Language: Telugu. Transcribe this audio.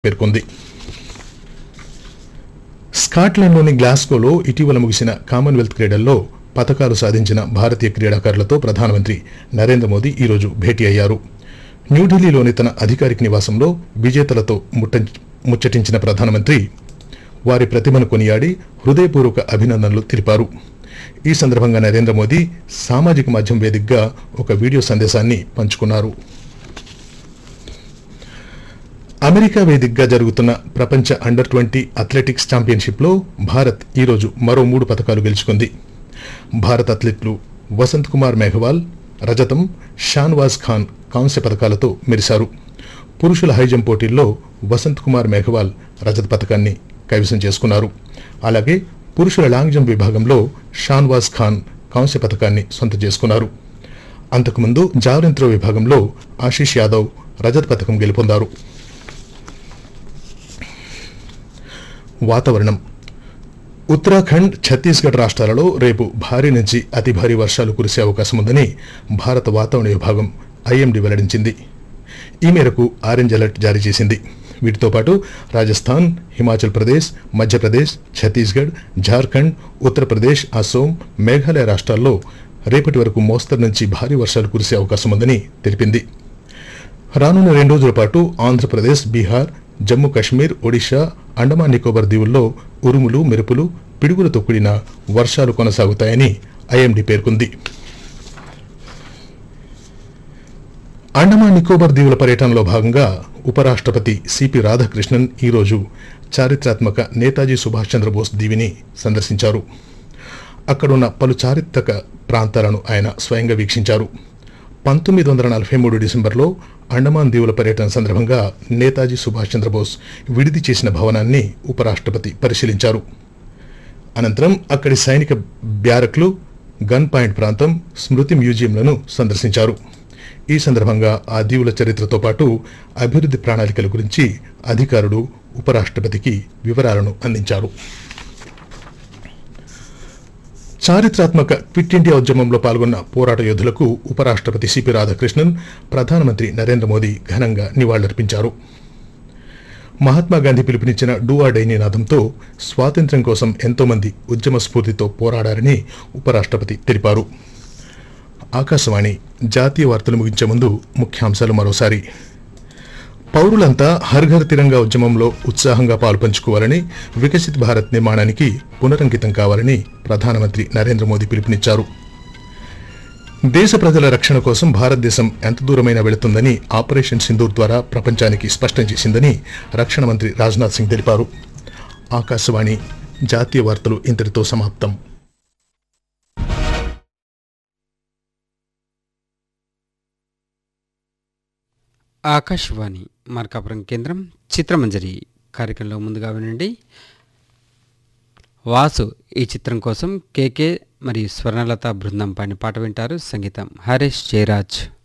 పేర్కొంది స్కాట్లాండ్లోని గ్లాస్గోలో ఇటీవల ముగిసిన కామన్వెల్త్ క్రీడల్లో పథకాలు సాధించిన భారతీయ క్రీడాకారులతో ప్రధానమంత్రి నరేంద్ర మోదీ ఈరోజు భేటీ అయ్యారు న్యూఢిల్లీలోని తన అధికారిక నివాసంలో విజేతలతో ముట్ట ముచ్చటించిన ప్రధానమంత్రి వారి ప్రతిభను కొనియాడి హృదయపూర్వక అభినందనలు తెలిపారు ఈ సందర్భంగా నరేంద్ర మోదీ సామాజిక మాధ్యమం వేదికగా ఒక వీడియో సందేశాన్ని పంచుకున్నారు అమెరికా వేదికగా జరుగుతున్న ప్రపంచ అండర్ ట్వంటీ అథ్లెటిక్స్ ఛాంపియన్షిప్లో భారత్ ఈరోజు మరో మూడు పథకాలు గెలుచుకుంది భారత్ అథ్లెట్లు వసంత్ కుమార్ మేఘవాల్ రజతం షాన్వాజ్ ఖాన్ కాంస్య పథకాలతో మెరిశారు పురుషుల హైజంప్ పోటీల్లో వసంత్ కుమార్ మేఘవాల్ రజత పథకాన్ని కైవసం చేసుకున్నారు అలాగే పురుషుల లాంగ్ జంప్ విభాగంలో షాన్వాజ్ ఖాన్ కాంస్య పథకాన్ని సొంతం చేసుకున్నారు అంతకుముందు జావలిన్ త్రో విభాగంలో ఆశీష్ యాదవ్ రజత పథకం గెలుపొందారు వాతావరణం ఉత్తరాఖండ్ ఛత్తీస్గఢ్ రాష్ట్రాలలో రేపు భారీ నుంచి అతి భారీ వర్షాలు కురిసే అవకాశం ఉందని భారత వాతావరణ విభాగం ఐఎండీ వెల్లడించింది ఈ మేరకు ఆరెంజ్ అలర్ట్ జారీ చేసింది వీటితో పాటు రాజస్థాన్ హిమాచల్ ప్రదేశ్ మధ్యప్రదేశ్ ఛత్తీస్గఢ్ జార్ఖండ్ ఉత్తరప్రదేశ్ అసోం మేఘాలయ రాష్ట్రాల్లో రేపటి వరకు మోస్తరు నుంచి భారీ వర్షాలు కురిసే అవకాశం ఉందని తెలిపింది రానున్న రెండు రోజుల పాటు ఆంధ్రప్రదేశ్ బీహార్ జమ్మూ కాశ్మీర్ ఒడిశా అండమాన్ నికోబార్ దీవుల్లో ఉరుములు మెరుపులు పిడుగులతో కూడిన వర్షాలు కొనసాగుతాయని ఐఎండీ పేర్కొంది అండమాన్ నికోబార్ దీవుల పర్యటనలో భాగంగా ఉపరాష్ట్రపతి సిపి రాధాకృష్ణన్ ఈరోజు చారిత్రాత్మక నేతాజీ సుభాష్ చంద్రబోస్ దీవిని సందర్శించారు అక్కడున్న పలు చారిత్రక ప్రాంతాలను ఆయన స్వయంగా వీక్షించారు పంతొమ్మిది వందల నలభై మూడు డిసెంబర్లో అండమాన్ దీవుల పర్యటన సందర్భంగా నేతాజీ సుభాష్ చంద్రబోస్ విడిది చేసిన భవనాన్ని ఉపరాష్ట్రపతి పరిశీలించారు అనంతరం అక్కడి సైనిక బ్యారక్లు గన్ పాయింట్ ప్రాంతం స్మృతి మ్యూజియంలను సందర్శించారు ఈ సందర్భంగా ఆ దీవుల చరిత్రతో పాటు అభివృద్ధి ప్రణాళికల గురించి అధికారులు ఉపరాష్ట్రపతికి వివరాలను అందించారు చారిత్రాత్మక క్విట్ ఇండియా ఉద్యమంలో పాల్గొన్న పోరాట యోధులకు ఉపరాష్ట్రపతి సిపి రాధాకృష్ణన్ ప్రధానమంత్రి నరేంద్ర మోదీ ఘనంగా నివాళులర్పించారు మహాత్మా గాంధీ పిలుపునిచ్చిన డూ ఆర్ డై నినాదంతో స్వాతంత్ర్యం కోసం ఎంతోమంది ఉద్యమ స్ఫూర్తితో పోరాడారని ఉపరాష్ట్రపతి తెలిపారు ఆకాశవాణి జాతీయ వార్తలు ముగించే ముందు ముఖ్యాంశాలు మరోసారి పౌరులంతా హర్ ఘర్ తిరంగా ఉద్యమంలో ఉత్సాహంగా పాలుపంచుకోవాలని వికసిత్ భారత్ నిర్మాణానికి పునరంకితం కావాలని ప్రధానమంత్రి నరేంద్ర మోదీ పిలుపునిచ్చారు దేశ ప్రజల రక్షణ కోసం భారతదేశం ఎంత దూరమైనా వెళుతుందని ఆపరేషన్ సింధూర్ ద్వారా ప్రపంచానికి స్పష్టం చేసిందని రక్షణ మంత్రి రాజ్నాథ్ సింగ్ తెలిపారు ఆకాశవాణి జాతీయ వార్తలు ఇంతటితో సమాప్తం ఆకాశవాణి మార్కాపురం కేంద్రం చిత్రమంజరి కార్యక్రమంలో ముందుగా వినండి వాసు ఈ చిత్రం కోసం కేకే మరియు స్వర్ణలత బృందం పైన పాట వింటారు సంగీతం హరీష్ జయరాజ్